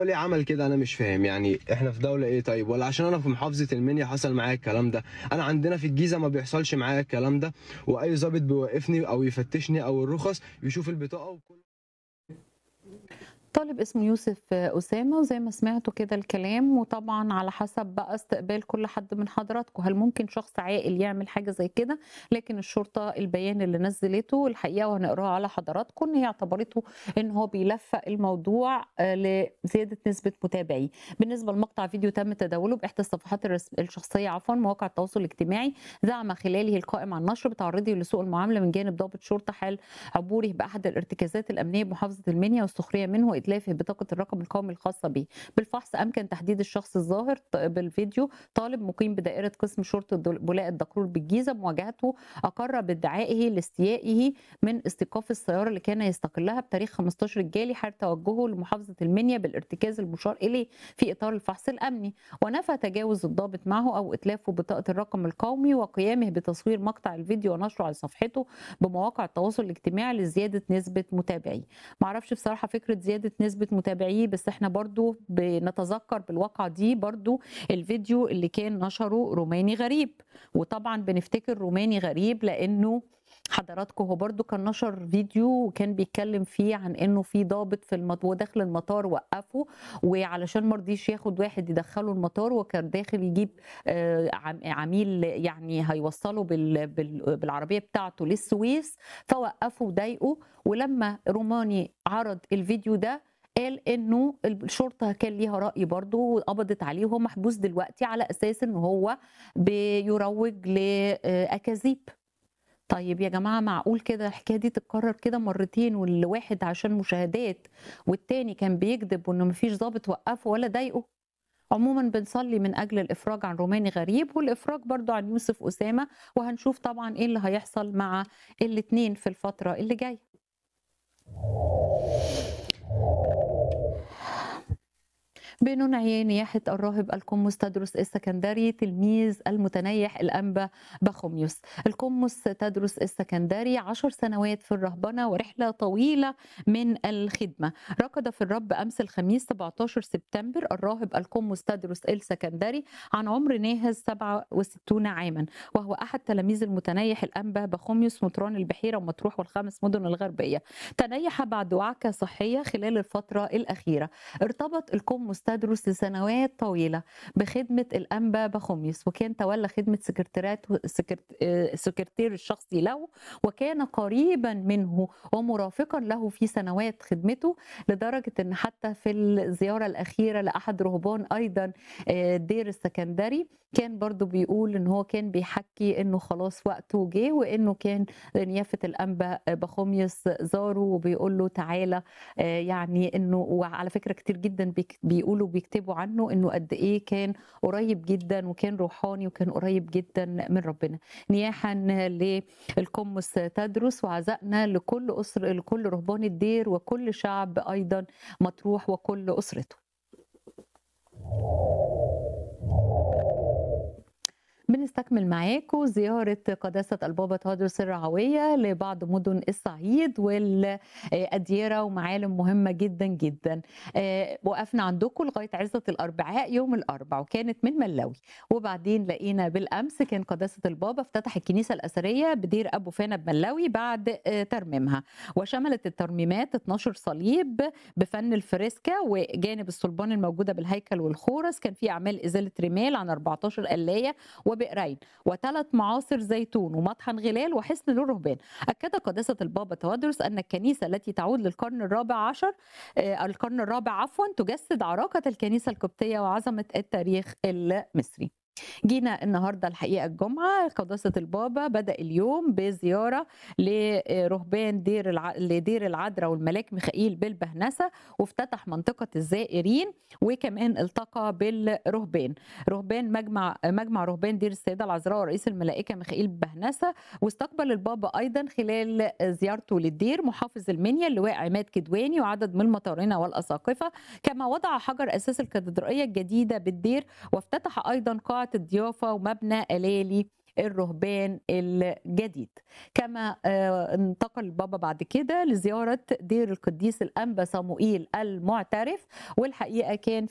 ليه عمل كده انا مش فاهم يعني احنا في دوله ايه طيب ولا عشان انا في محافظه المنيا حصل معايا الكلام ده انا عندنا في الجيزه ما بيحصلش معايا الكلام ده واي ضابط بيوقفني او يفتشني او الرخص بيشوف البطاقه وكل طالب اسمه يوسف أسامة وزي ما سمعتوا كده الكلام وطبعا على حسب بقى استقبال كل حد من حضراتكم هل ممكن شخص عاقل يعمل حاجة زي كده لكن الشرطة البيان اللي نزلته الحقيقة وهنقراه على حضراتكم ان هي اعتبرته ان هو بيلفق الموضوع آه، لزيادة نسبة متابعيه بالنسبة لمقطع فيديو تم تداوله بإحدى الصفحات الرسم- الشخصية عفوا مواقع التواصل الاجتماعي زعم خلاله القائم على النشر بتعرضه لسوء المعاملة من جانب ضابط شرطة حال عبوره بأحد الارتكازات الأمنية بمحافظة المنيا والسخرية منه وإتلافه بطاقة الرقم القومي الخاصة به بالفحص أمكن تحديد الشخص الظاهر ط- بالفيديو طالب مقيم بدائرة قسم شرطة دول- بولاء الدكرور بالجيزة مواجهته أقر بادعائه لاستيائه من استيقاف السيارة اللي كان يستقلها بتاريخ 15 الجالي حال توجهه لمحافظة المنيا بالارتكاز المشار إليه في إطار الفحص الأمني ونفى تجاوز الضابط معه أو إتلافه بطاقة الرقم القومي وقيامه بتصوير مقطع الفيديو ونشره على صفحته بمواقع التواصل الاجتماعي لزيادة نسبة متابعيه معرفش بصراحة فكرة زيادة نسبة متابعيه بس احنا برضو بنتذكر بالواقعة دي برضو الفيديو اللي كان نشره روماني غريب وطبعا بنفتكر روماني غريب لأنه حضراتكم هو برضو كان نشر فيديو وكان بيتكلم فيه عن انه في ضابط في المط... وداخل المطار وقفه وعلشان ما رضيش ياخد واحد يدخله المطار وكان داخل يجيب آه، عم- عميل يعني هيوصله بال... بال... بالعربيه بتاعته للسويس فوقفه وضايقه ولما روماني عرض الفيديو ده قال انه الشرطه كان ليها راي برضه وقبضت عليه وهو محبوس دلوقتي على اساس ان هو بيروج لاكاذيب طيب يا جماعه معقول كده الحكايه دي تتكرر كده مرتين والواحد عشان مشاهدات والتاني كان بيكذب وانه مفيش ضابط وقفه ولا ضايقه عموما بنصلي من اجل الافراج عن روماني غريب والافراج برضو عن يوسف اسامه وهنشوف طبعا ايه اللي هيحصل مع الاتنين في الفتره اللي جايه بننعي نياحة الراهب القمص تدرس السكندري تلميذ المتنيح الأنبا بخوميوس القمص تدرس السكندري عشر سنوات في الرهبنة ورحلة طويلة من الخدمة ركض في الرب أمس الخميس 17 سبتمبر الراهب القمص تدرس السكندري عن عمر ناهز 67 عاما وهو أحد تلاميذ المتنيح الأنبا بخوميوس مطران البحيرة ومطروح والخمس مدن الغربية تنيح بعد وعكة صحية خلال الفترة الأخيرة ارتبط القمص تدرس لسنوات طويلة بخدمة الأنبا بخوميوس وكان تولى خدمة سكرتيرات سكرت- آه، سكرتير الشخصي له وكان قريبا منه ومرافقا له في سنوات خدمته لدرجة أن حتى في الزيارة الأخيرة لأحد رهبان أيضا آه، الدير السكندري كان برضو بيقول ان هو كان بيحكي انه خلاص وقته جه وانه كان نيافه الانبا بخوميوس زاره وبيقول له تعالى آه، يعني انه وعلى فكره كتير جدا بيك- بيقولوا بيكتبوا عنه انه قد ايه كان قريب جدا وكان روحاني وكان قريب جدا من ربنا نياحا للقمص تدرس وعزائنا لكل اسر لكل رهبان الدير وكل شعب ايضا مطروح وكل اسرته بنستكمل معاكم زيارة قداسة البابا تهدرس الرعوية لبعض مدن الصعيد والأديرة ومعالم مهمة جدا جدا آه، وقفنا عندكم لغاية عزة الأربعاء يوم الأربع وكانت من ملاوي وبعدين لقينا بالأمس كان قداسة البابا افتتح الكنيسة الأثرية بدير أبو فانا بملاوي بعد آه، ترميمها وشملت الترميمات 12 صليب بفن الفريسكا وجانب الصلبان الموجودة بالهيكل والخورس كان في أعمال إزالة رمال عن 14 قلاية وبئرين وثلاث معاصر زيتون ومطحن غلال وحصن للرهبان أكد قداسة البابا توادرس أن الكنيسة التي تعود للقرن الرابع عشر آه، القرن الرابع عفوا تجسد عراقة الكنيسة القبطية وعظمة التاريخ المصري جينا النهارده الحقيقه الجمعه قداسه البابا بدا اليوم بزياره لرهبان دير الع... لدير العذراء والملاك ميخائيل بالبهنسه وافتتح منطقه الزائرين وكمان التقى بالرهبان رهبان مجمع مجمع رهبان دير السيده العذراء ورئيس الملائكه ميخائيل بهنسه واستقبل البابا ايضا خلال زيارته للدير محافظ المنيا اللواء عماد كدواني وعدد من المطارنه والاساقفه كما وضع حجر اساس الكاتدرائيه الجديده بالدير وافتتح ايضا قاعه الضيافه ومبنى الالي الرهبان الجديد كما انتقل البابا بعد كده لزيارة دير القديس الأنبا صموئيل المعترف والحقيقة كان